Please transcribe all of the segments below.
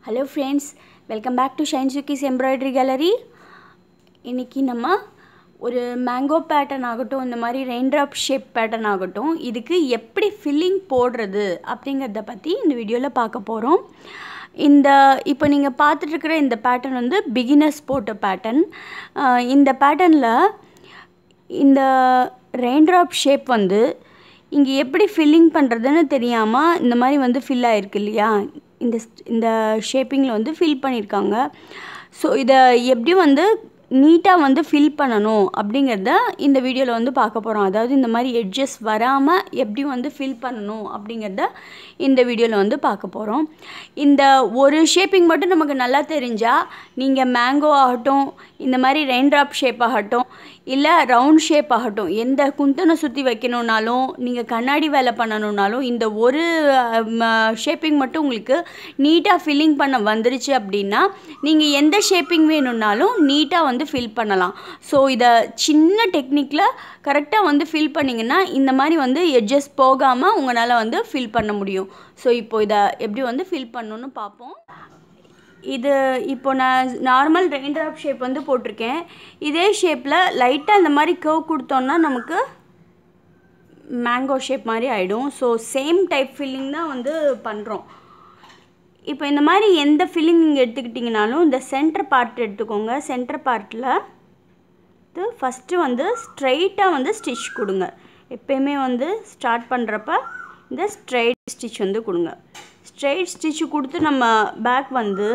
hello friends welcome back to Shine சுக்கிஸ் embroidery gallery இன்றைக்கி நம்ம ஒரு மேங்கோ பேட்டர்ன் ஆகட்டும் இந்த மாதிரி ரெயின்ட்ராப் ஷேப் பேட்டர்ன் ஆகட்டும் இதுக்கு எப்படி ஃபில்லிங் போடுறது அப்படிங்கிறத பற்றி இந்த வீடியோவில் பார்க்க போகிறோம் இந்த இப்போ நீங்கள் பார்த்துட்ருக்கிற இந்த பேட்டர்ன் வந்து பிகினர்ஸ் போட்ட பேட்டர்ன் இந்த பேட்டர்னில் இந்த ரெயின்ட்ராப் ஷேப் வந்து இங்கே எப்படி ஃபில்லிங் பண்ணுறதுன்னு தெரியாமல் இந்த மாதிரி வந்து ஃபில் ஆகிருக்கு இல்லையா இந்த இந்த ஷேப்பிங்கில் வந்து ஃபில் பண்ணியிருக்காங்க ஸோ இதை எப்படி வந்து நீட்டாக வந்து ஃபில் பண்ணணும் அப்படிங்கிறத இந்த வீடியோவில் வந்து பார்க்க போகிறோம் அதாவது இந்த மாதிரி எட்ஜஸ் வராமல் எப்படி வந்து ஃபில் பண்ணணும் அப்படிங்கிறத இந்த வீடியோவில் வந்து பார்க்க போகிறோம் இந்த ஒரு ஷேப்பிங் மட்டும் நமக்கு நல்லா தெரிஞ்சால் நீங்கள் மேங்கோ ஆகட்டும் இந்த மாதிரி ரெயின்ட்ராப் ஷேப் ஆகட்டும் இல்லை ரவுண்ட் ஷேப் ஆகட்டும் எந்த குந்தனை சுற்றி வைக்கணுன்னாலும் நீங்கள் கண்ணாடி வேலை பண்ணணுன்னாலும் இந்த ஒரு ஷேப்பிங் மட்டும் உங்களுக்கு நீட்டாக ஃபில்லிங் பண்ண வந்துருச்சு அப்படின்னா நீங்கள் எந்த ஷேப்பிங் வேணும்னாலும் நீட்டாக வந்து ஃபில் பண்ணலாம் ஸோ இதை சின்ன டெக்னிக்கில் கரெக்டாக வந்து ஃபில் பண்ணிங்கன்னா இந்த மாதிரி வந்து எட்ஜஸ் போகாமல் உங்களால் வந்து ஃபில் பண்ண முடியும் ஸோ இப்போ இதை எப்படி வந்து ஃபில் பண்ணணுன்னு பார்ப்போம் இது இப்போ நான் நார்மல் ரெயின்ட்ராப் ஷேப் வந்து போட்டிருக்கேன் இதே ஷேப்பில் லைட்டாக இந்த மாதிரி கர்வ் கொடுத்தோன்னா நமக்கு மேங்கோ ஷேப் மாதிரி ஆகிடும் ஸோ சேம் டைப் ஃபில்லிங் தான் வந்து பண்ணுறோம் இப்போ இந்த மாதிரி எந்த ஃபில்லிங் நீங்கள் எடுத்துக்கிட்டிங்கனாலும் இந்த சென்டர் பார்ட் எடுத்துக்கோங்க சென்டர் பார்ட்டில் இது ஃபஸ்ட்டு வந்து ஸ்ட்ரைட்டாக வந்து ஸ்டிச் கொடுங்க எப்பயுமே வந்து ஸ்டார்ட் பண்ணுறப்ப இந்த ஸ்ட்ரைட் ஸ்டிச் வந்து கொடுங்க ஸ்ட்ரைட் ஸ்டிச் கொடுத்து நம்ம பேக் வந்து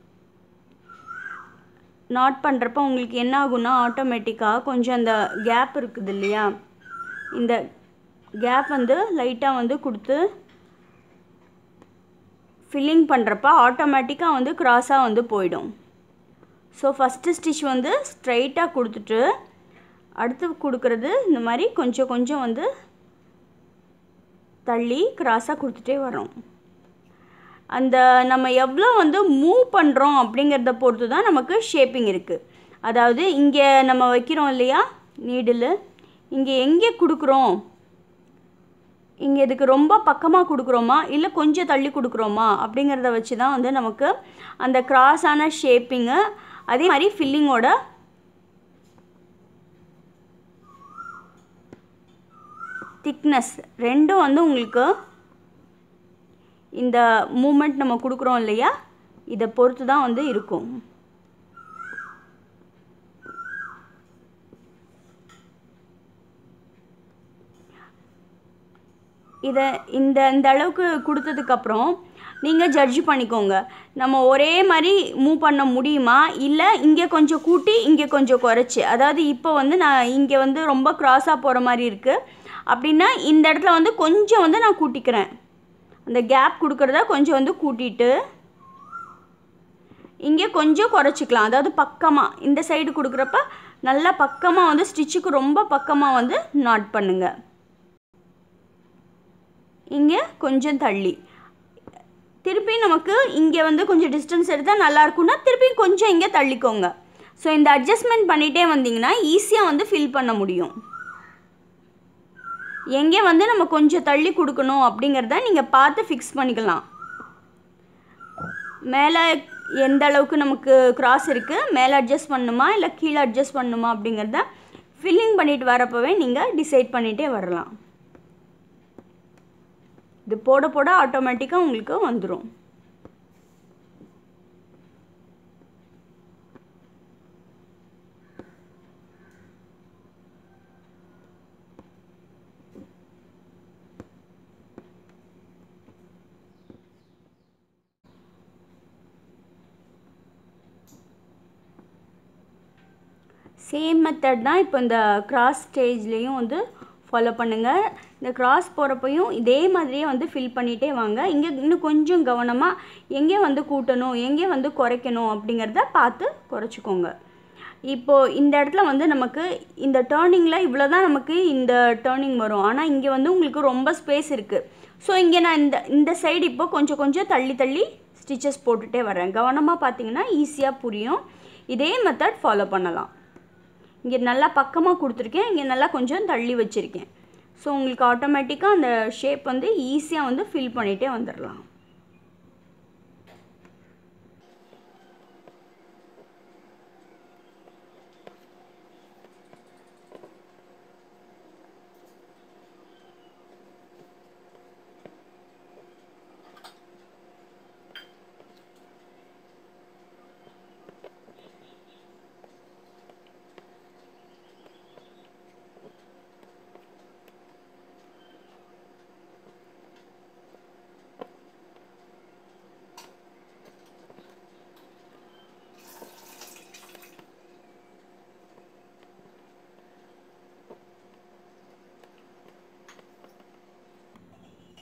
நாட் பண்ணுறப்ப உங்களுக்கு என்ன ஆகும்னா ஆட்டோமேட்டிக்காக கொஞ்சம் அந்த கேப் இருக்குது இல்லையா இந்த கேப் வந்து லைட்டாக வந்து கொடுத்து ஃபில்லிங் பண்ணுறப்ப ஆட்டோமேட்டிக்காக வந்து க்ராஸாக வந்து போயிடும் ஸோ ஃபஸ்ட்டு ஸ்டிச் வந்து ஸ்ட்ரைட்டாக கொடுத்துட்டு அடுத்து கொடுக்குறது இந்த மாதிரி கொஞ்சம் கொஞ்சம் வந்து தள்ளி க்ராஸாக கொடுத்துட்டே வரோம் அந்த நம்ம எவ்வளோ வந்து மூவ் பண்ணுறோம் அப்படிங்கிறத பொறுத்து தான் நமக்கு ஷேப்பிங் இருக்குது அதாவது இங்கே நம்ம வைக்கிறோம் இல்லையா நீடில் இங்கே எங்கே கொடுக்குறோம் இங்கே இதுக்கு ரொம்ப பக்கமாக கொடுக்குறோமா இல்லை கொஞ்சம் தள்ளி கொடுக்குறோமா அப்படிங்கிறத வச்சு தான் வந்து நமக்கு அந்த கிராஸான ஷேப்பிங்கு அதே மாதிரி ஃபில்லிங்கோட திக்னஸ் ரெண்டும் வந்து உங்களுக்கு இந்த மூமெண்ட் நம்ம கொடுக்குறோம் இல்லையா இதை பொறுத்து தான் வந்து இருக்கும் இதை இந்த இந்த அளவுக்கு கொடுத்ததுக்கப்புறம் நீங்கள் ஜட்ஜ் பண்ணிக்கோங்க நம்ம ஒரே மாதிரி மூவ் பண்ண முடியுமா இல்லை இங்கே கொஞ்சம் கூட்டி இங்கே கொஞ்சம் குறைச்சி அதாவது இப்போ வந்து நான் இங்கே வந்து ரொம்ப க்ராஸாக போகிற மாதிரி இருக்குது அப்படின்னா இந்த இடத்துல வந்து கொஞ்சம் வந்து நான் கூட்டிக்கிறேன் அந்த கேப் கொடுக்குறத கொஞ்சம் வந்து கூட்டிட்டு இங்கே கொஞ்சம் குறைச்சிக்கலாம் அதாவது பக்கமாக இந்த சைடு கொடுக்குறப்ப நல்லா பக்கமாக வந்து ஸ்டிச்சுக்கு ரொம்ப பக்கமாக வந்து நாட் பண்ணுங்க இங்கே கொஞ்சம் தள்ளி திருப்பி நமக்கு இங்கே வந்து கொஞ்சம் டிஸ்டன்ஸ் எடுத்தால் நல்லா இருக்கும்னா திருப்பி கொஞ்சம் இங்கே தள்ளிக்கோங்க ஸோ இந்த அட்ஜஸ்ட்மெண்ட் பண்ணிகிட்டே வந்தீங்கன்னா ஈஸியாக வந்து ஃபில் பண்ண முடியும் எங்கே வந்து நம்ம கொஞ்சம் தள்ளி கொடுக்கணும் அப்படிங்கிறத நீங்கள் பார்த்து ஃபிக்ஸ் பண்ணிக்கலாம் மேலே எந்த அளவுக்கு நமக்கு கிராஸ் இருக்குது மேலே அட்ஜஸ்ட் பண்ணணுமா இல்லை கீழே அட்ஜஸ்ட் பண்ணணுமா அப்படிங்கிறத ஃபில்லிங் பண்ணிட்டு வரப்போவே நீங்கள் டிசைட் பண்ணிகிட்டே வரலாம் இது போட போட ஆட்டோமேட்டிக்காக உங்களுக்கு வந்துடும் சேம் மெத்தட் தான் இப்போ இந்த கிராஸ் ஸ்டேஜ்லேயும் வந்து ஃபாலோ பண்ணுங்கள் இந்த கிராஸ் போகிறப்பையும் இதே மாதிரியே வந்து ஃபில் பண்ணிகிட்டே வாங்க இங்கே இன்னும் கொஞ்சம் கவனமாக எங்கே வந்து கூட்டணும் எங்கே வந்து குறைக்கணும் அப்படிங்கிறத பார்த்து குறைச்சிக்கோங்க இப்போது இந்த இடத்துல வந்து நமக்கு இந்த டேர்னிங்கில் இவ்வளோ தான் நமக்கு இந்த டேர்னிங் வரும் ஆனால் இங்கே வந்து உங்களுக்கு ரொம்ப ஸ்பேஸ் இருக்குது ஸோ இங்கே நான் இந்த இந்த சைடு இப்போ கொஞ்சம் கொஞ்சம் தள்ளி தள்ளி ஸ்டிச்சஸ் போட்டுகிட்டே வரேன் கவனமாக பார்த்தீங்கன்னா ஈஸியாக புரியும் இதே மெத்தட் ஃபாலோ பண்ணலாம் இங்கே நல்லா பக்கமாக கொடுத்துருக்கேன் இங்கே நல்லா கொஞ்சம் தள்ளி வச்சுருக்கேன் ஸோ உங்களுக்கு ஆட்டோமேட்டிக்காக அந்த ஷேப் வந்து ஈஸியாக வந்து ஃபில் பண்ணிகிட்டே வந்துடலாம்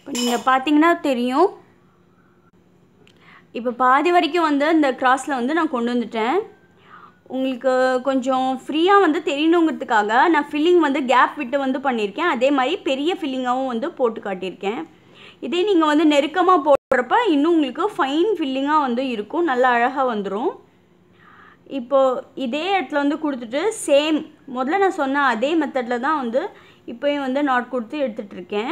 இப்போ நீங்கள் பார்த்தீங்கன்னா தெரியும் இப்போ பாதி வரைக்கும் வந்து இந்த கிராஸில் வந்து நான் கொண்டு வந்துட்டேன் உங்களுக்கு கொஞ்சம் ஃப்ரீயாக வந்து தெரியணுங்கிறதுக்காக நான் ஃபில்லிங் வந்து கேப் விட்டு வந்து பண்ணியிருக்கேன் அதே மாதிரி பெரிய ஃபில்லிங்காகவும் வந்து போட்டு காட்டியிருக்கேன் இதே நீங்கள் வந்து நெருக்கமாக போடுறப்ப இன்னும் உங்களுக்கு ஃபைன் ஃபில்லிங்காக வந்து இருக்கும் நல்லா அழகாக வந்துடும் இப்போது இதே இடத்துல வந்து கொடுத்துட்டு சேம் முதல்ல நான் சொன்ன அதே மெத்தடில் தான் வந்து இப்போயும் வந்து நாட் கொடுத்து எடுத்துகிட்ருக்கேன்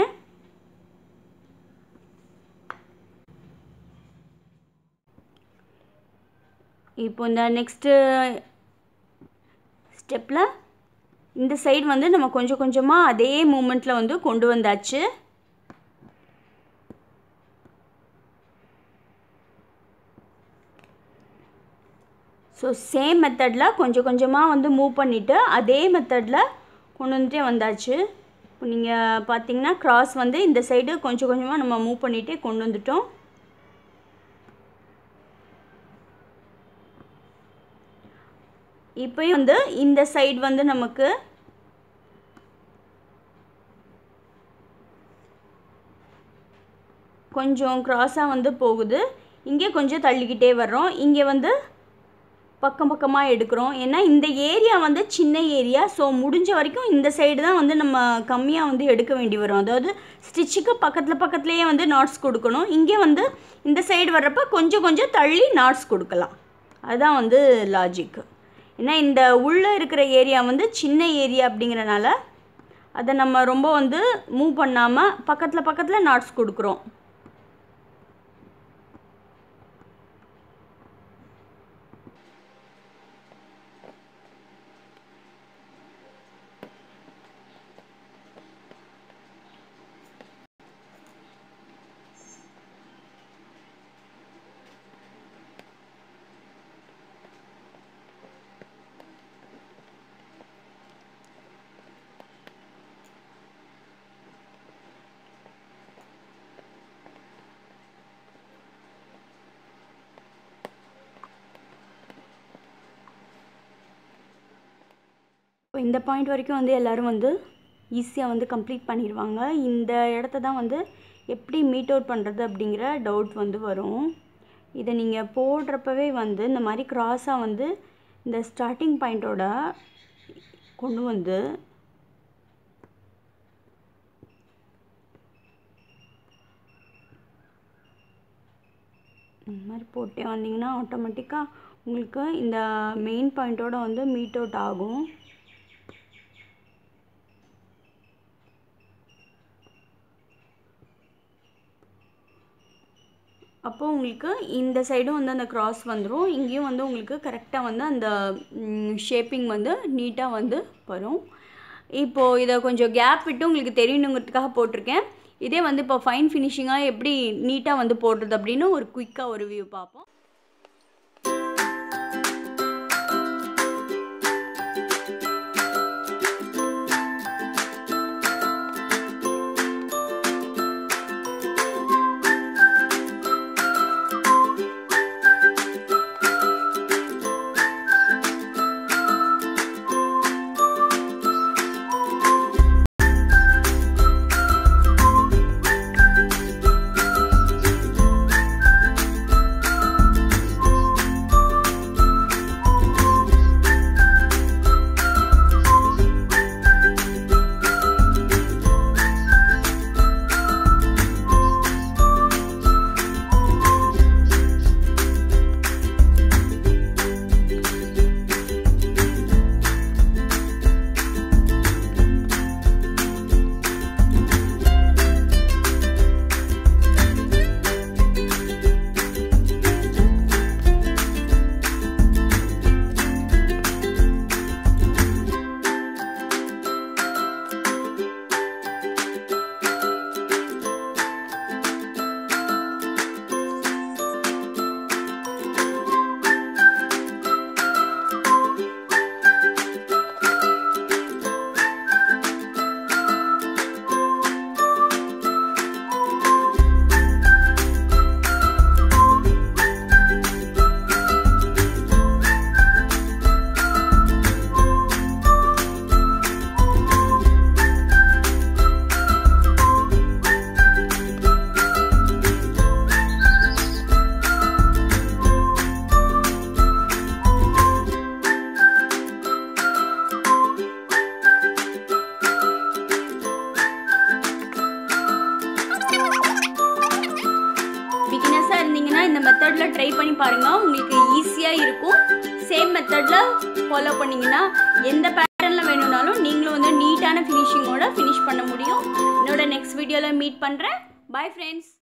இப்போ இந்த நெக்ஸ்ட்டு ஸ்டெப்பில் இந்த சைடு வந்து நம்ம கொஞ்சம் கொஞ்சமாக அதே மூமெண்ட்டில் வந்து கொண்டு வந்தாச்சு ஸோ சேம் மெத்தடில் கொஞ்சம் கொஞ்சமாக வந்து மூவ் பண்ணிவிட்டு அதே மெத்தடில் கொண்டு வந்துட்டே வந்தாச்சு இப்போ நீங்கள் பார்த்தீங்கன்னா கிராஸ் வந்து இந்த சைடு கொஞ்சம் கொஞ்சமாக நம்ம மூவ் பண்ணிகிட்டே கொண்டு வந்துட்டோம் இப்போயும் வந்து இந்த சைடு வந்து நமக்கு கொஞ்சம் க்ராஸாக வந்து போகுது இங்கே கொஞ்சம் தள்ளிக்கிட்டே வர்றோம் இங்கே வந்து பக்கம் பக்கமாக எடுக்கிறோம் ஏன்னா இந்த ஏரியா வந்து சின்ன ஏரியா ஸோ முடிஞ்ச வரைக்கும் இந்த சைடு தான் வந்து நம்ம கம்மியாக வந்து எடுக்க வேண்டி வரும் அதாவது ஸ்டிச்சுக்கு பக்கத்தில் பக்கத்துலேயே வந்து நாட்ஸ் கொடுக்கணும் இங்கே வந்து இந்த சைடு வர்றப்ப கொஞ்சம் கொஞ்சம் தள்ளி நாட்ஸ் கொடுக்கலாம் அதுதான் வந்து லாஜிக்கு ஏன்னா இந்த உள்ளே இருக்கிற ஏரியா வந்து சின்ன ஏரியா அப்படிங்கிறனால அதை நம்ம ரொம்ப வந்து மூவ் பண்ணாமல் பக்கத்தில் பக்கத்தில் நாட்ஸ் கொடுக்குறோம் இப்போ இந்த பாயிண்ட் வரைக்கும் வந்து எல்லோரும் வந்து ஈஸியாக வந்து கம்ப்ளீட் பண்ணிடுவாங்க இந்த இடத்த தான் வந்து எப்படி மீட் அவுட் பண்ணுறது அப்படிங்கிற டவுட் வந்து வரும் இதை நீங்கள் போடுறப்பவே வந்து இந்த மாதிரி க்ராஸாக வந்து இந்த ஸ்டார்டிங் பாயிண்ட்டோட கொண்டு வந்து இந்த மாதிரி போட்டே வந்தீங்கன்னா ஆட்டோமேட்டிக்காக உங்களுக்கு இந்த மெயின் பாயிண்ட்டோட வந்து மீட் அவுட் ஆகும் அப்போது உங்களுக்கு இந்த சைடும் வந்து அந்த க்ராஸ் வந்துடும் இங்கேயும் வந்து உங்களுக்கு கரெக்டாக வந்து அந்த ஷேப்பிங் வந்து நீட்டாக வந்து வரும் இப்போது இதை கொஞ்சம் கேப் விட்டு உங்களுக்கு தெரியணுங்கிறதுக்காக போட்டிருக்கேன் இதே வந்து இப்போ ஃபைன் ஃபினிஷிங்காக எப்படி நீட்டாக வந்து போடுறது அப்படின்னு ஒரு குயிக்காக ஒரு வியூ பார்ப்போம் ட்ரை பண்ணி பாருங்கள் உங்களுக்கு ஈஸியாக இருக்கும் சேம் மெத்தடில் ஃபாலோ பண்ணிங்கன்னா எந்த பேட்டர்னில் வேணும்னாலும் நீங்களும் வந்து நீட்டான ஃபினிஷிங்கோட ஃபினிஷ் பண்ண முடியும் என்னோட நெக்ஸ்ட் வீடியோவில் மீட் பண்ணுறேன் பாய் ஃப்ரெண்ட்ஸ்